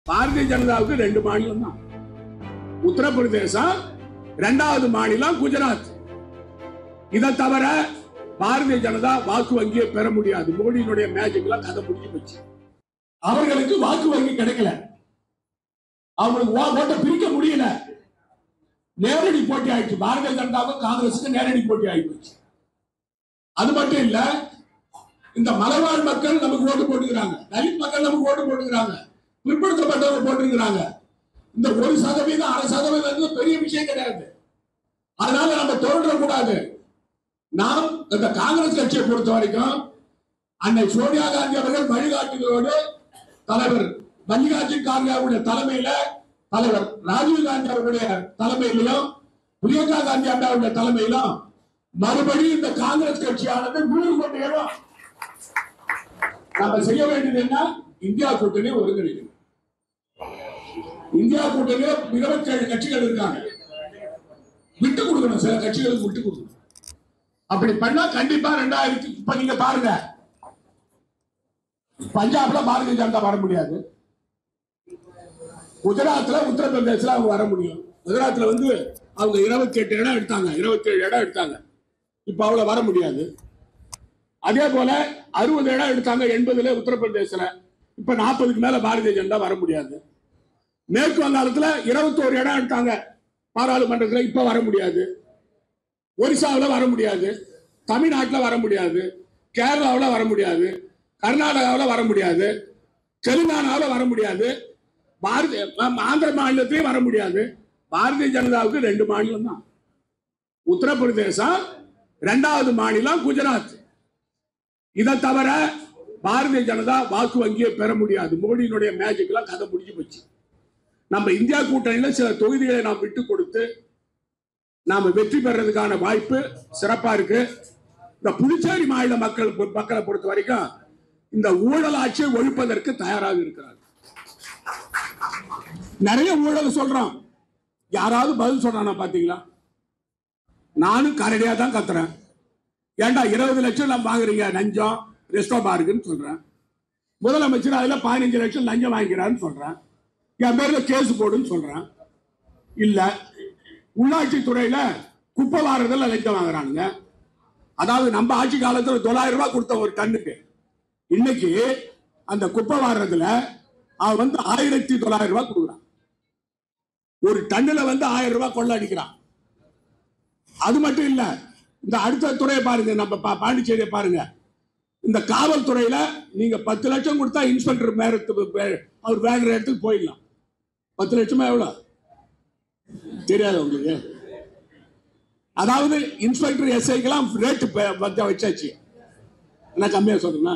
பாரதிய ஜனதாவுக்கு ரெண்டு மாநிலம் தான் உத்தரப்பிரதேசம் ரெண்டாவது மாநிலம் குஜராத் இதை தவிர பாரதிய ஜனதா வாக்கு வங்கியை பெற முடியாது மோடியினுடைய மேஜிக்ல கதை முடிஞ்சு போச்சு அவர்களுக்கு வாக்கு வங்கி கிடைக்கல அவங்களுக்கு வா- ஓட்டை பிரிக்க முடியல நேரடி போட்டி ஆயிடுச்சு பாரதிய ஜனதாவுக்கும் காங்கிரஸுக்கு நேரடி போட்டி ஆயிடுச்சு அது மட்டும் இல்ல இந்த மலைவாழ் மக்கள் நமக்கு ஓட்டு போட்டுக்கிறாங்க தலித் மக்கள் நமக்கு ஓட்டு போட்டுக்கிறாங்க பிற்படுத்தப்பட்டவங்க போட்டிருக்கிறாங்க இந்த ஒரு சதவீதம் அரை சதவீதம் பெரிய விஷயம் கிடையாது அதனால நம்ம தோன்ற கூடாது நாம் இந்த காங்கிரஸ் கட்சியை பொறுத்த வரைக்கும் அன்னை சோனியா காந்தி அவர்கள் வழிகாட்டுகளோடு தலைவர் மல்லிகார்ஜுன் கார்கேவுடைய தலைமையில தலைவர் ராஜீவ் காந்தி அவர்களுடைய தலைமையிலும் பிரியங்கா காந்தி அம்மாவுடைய தலைமையிலும் மறுபடியும் இந்த காங்கிரஸ் கட்சியானது நூறு கோடி ஏறும் நம்ம செய்ய வேண்டியது என்ன இந்தியா கூட்டணி ஒருங்கிணைக்கணும் இந்தியா கூட்டணியில இருபத்தேழு கட்சிகள் இருக்காங்க விட்டு கொடுக்கணும் சில கட்சிகளுக்கு விட்டு கொடுக்கணும் அப்படி பண்ணா கண்டிப்பா ரெண்டாயிரத்தி இப்ப நீங்க பாருங்க பஞ்சாப்ல பாரதிய ஜனதா வர முடியாது குஜராத்ல உத்தரப்பிரதேசல அவங்க வர முடியும் குஜராத்ல வந்து அவங்க இருபத்தி எட்டு இடம் எடுத்தாங்க இருபத்தி ஏழு இடம் எடுத்தாங்க இப்ப அவ்வளவு வர முடியாது அதே போல அறுபது இடம் எடுத்தாங்க எண்பதுல உத்தரப்பிரதேசல இப்ப நாற்பதுக்கு மேல பாரதிய ஜனதா வர முடியாது மேற்கு வங்காளத்துல இருபத்தோரு இடம் எடுத்தாங்க பாராளுமன்றத்துல இப்ப வர முடியாது ஒரிசாவுல வர முடியாது தமிழ்நாட்டுல வர முடியாது கேரளாவுல வர முடியாது கர்நாடகாவுல வர முடியாது தெலுங்கானாவுல வர முடியாது பாரதிய ஆந்திர மாநிலத்திலையும் வர முடியாது பாரதிய ஜனதாவுக்கு ரெண்டு மாநிலம் தான் உத்தரப்பிரதேசம் ரெண்டாவது மாநிலம் குஜராத் இதை தவிர பாரதிய ஜனதா வாக்கு வங்கியை பெற முடியாது மோடியினுடைய மேஜிக்லாம் கதை முடிஞ்சு போச்சு நம்ம இந்தியா கூட்டணியில சில தொகுதிகளை நாம் விட்டு கொடுத்து நாம வெற்றி பெறதுக்கான வாய்ப்பு சிறப்பா இருக்கு இந்த புதுச்சேரி மாநில மக்கள் பொ- மக்களை பொறுத்த வரைக்கும் இந்த ஊழல் ஆட்சியை ஒழிப்பதற்கு தயாராக இருக்கிறார் நிறைய ஊழல் சொல்றோம் யாராவது பதில் சொல்றானா பாத்தீங்களா நானும் கரடியா தான் கத்துறேன் ஏன்டா இருபது லட்சம் நான் வாங்குறீங்க லஞ்சம் ரெஸ்டோ பாருக்குன்னு சொல்றேன் முதலமைச்சர் அதுல பதினஞ்சு லட்சம் லஞ்சம் வாங்கிக்கிறான்னு சொல்றேன் என் பேர்ல கேஸ் போடுன்னு சொல்றேன் இல்ல உள்ளாட்சி துறையில குப்பை வாரதுல லஞ்சம் வாங்குறானுங்க அதாவது நம்ம ஆட்சி காலத்துல தொள்ளாயிரம் ரூபாய் கொடுத்த ஒரு டன்னுக்கு இன்னைக்கு அந்த குப்பை வாரதுல அவன் வந்து ஆயிரத்தி தொள்ளாயிரம் ரூபாய் கொடுக்குறான் ஒரு டன்னுல வந்து ஆயிரம் ரூபாய் கொள்ள அடிக்கிறான் அது மட்டும் இல்ல இந்த அடுத்த துறையை பாருங்க நம்ம பா- பாண்டிச்சேரியை பாருங்க இந்த காவல்துறையில நீங்க பத்து லட்சம் கொடுத்தா இன்ஸ்பெக்டர் மேரத்துக்கு வே- அவர் வேற இடத்துக்கு போயிடலாம் பத்து லட்சமா எவ்வளவு தெரியாது உங்களுக்கு அதாவது இன்ஸ்பெக்டர் எஸ்ஐக்கெல்லாம் ரேட்டு வந்து வச்சாச்சு என்ன கம்மியா சொல்றேன்னா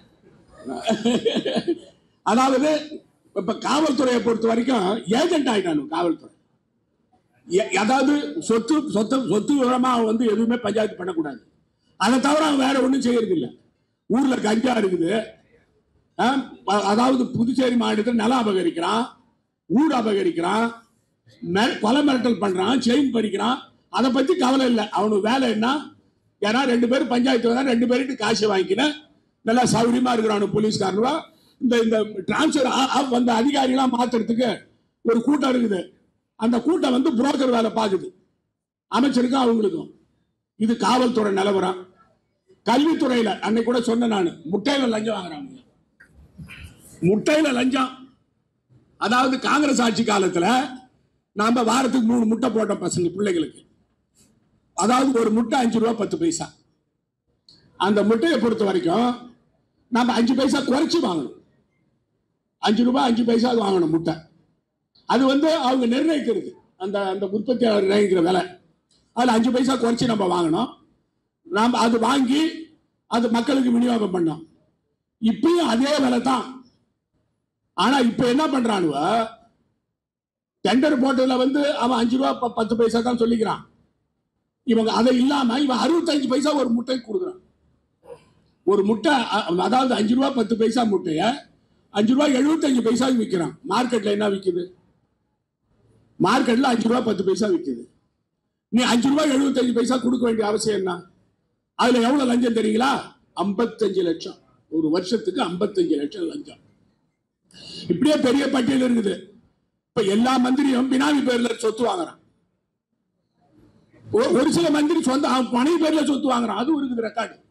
அதாவது இப்ப காவல்துறையை பொறுத்த வரைக்கும் ஏஜென்ட் ஆயிட்டானு காவல்துறை எ- அதாவது சொத்து சொத்து சொத்து விவரமா அவன் வந்து எதுவுமே பஞ்சாயத்து பண்ணக்கூடாது அதை தவிர அவன் வேற ஒண்ணும் செய்யறது இல்ல ஊர்ல கஞ்சா இருக்குது ஆ, அ- அதாவது புதுச்சேரி மாநிலத்தில் நிலம் அபகரிக்கிறான் ஊர் அபகரிக்கிறான் மிர- கொலை மிரட்டல் பண்றான் செயின் பறிக்கிறான் அதை பத்தி கவலை இல்லை அவனுக்கு வேலை என்ன ஏன்னா ரெண்டு பேரும் பஞ்சாயத்து வந்தா ரெண்டு பேருக்கு காசு வாங்கிக்கின நல்லா சௌகரியமா இருக்கிறானு போலீஸ்காரனுவா இந்த இந்த டிரான்ஸ்பர் வந்த அதிகாரிகளாம் மாத்துறதுக்கு ஒரு கூட்டம் இருக்குது அந்த கூட்டம் வந்து புரோக்கர் வேலை பார்க்குது அமைச்சருக்கும் அவங்களுக்கும் இது காவல்துறை நிலவரம் கல்வித்துறையில அன்னைக்கு கூட சொன்னேன் நான் முட்டையில லஞ்சம் வாங்குறாங்க முட்டையில லஞ்சம் அதாவது காங்கிரஸ் ஆட்சி காலத்துல நாம வாரத்துக்கு மூணு முட்டை போட்டோம் பசங்க பிள்ளைகளுக்கு அதாவது ஒரு முட்டை அஞ்சு ரூபா பத்து பைசா அந்த முட்டையை பொறுத்த வரைக்கும் நம்ம அஞ்சு பைசா குறைச்சு வாங்கணும் அஞ்சு ரூபாய் அஞ்சு பைசா வாங்கணும் முட்டை அது வந்து அவங்க நிர்ணயிக்கிறது அந்த அந்த உற்பத்தியாளர் நிர்ணயிக்கிற விலை அதில் அஞ்சு பைசா குறைச்சி நம்ம வாங்கணும் நாம் அது வாங்கி அது மக்களுக்கு விநியோகம் பண்ணோம் இப்பயும் அதே விலை தான் ஆனா இப்ப என்ன பண்றானுவ டெண்டர் போட்டதுல வந்து அவன் அஞ்சு ரூபா ப- பத்து பைசா தான் சொல்லிக்கிறான் இவங்க அதை இல்லாம இவன் அறுபத்தஞ்சு பைசா ஒரு முட்டை கொடுக்குறான் ஒரு முட்டை அ- அதாவது அஞ்சு ரூபா பத்து பைசா முட்டைய அஞ்சு ரூபா எழுபத்தஞ்சு பைசாவுக்கு விற்கிறான் மார்க்கெட்ல என்ன விற்குது மார்க்கெட்ல அஞ்சு ரூபா பத்து பைசா விற்குது நீ அஞ்சு ரூபா எழுபத்தஞ்சு பைசா கொடுக்க வேண்டிய அவசியம் என்ன அதுல எவ்வளவு லஞ்சம் தெரியுங்களா ஐம்பத்தஞ்சு லட்சம் ஒரு வருஷத்துக்கு ஐம்பத்தஞ்சு லட்சம் லஞ்சம் இப்படியே பெரிய பட்டியல் இருக்குது இப்ப எல்லா மந்திரியும் பினாமி பேர்ல சொத்து வாங்குறான் ஒ- ஒரு சில மந்திரி சொந்த அவன் மனைவி பேர்ல சொத்து வாங்குறான் அதுவும் இருக்குது ரெக்கார்டு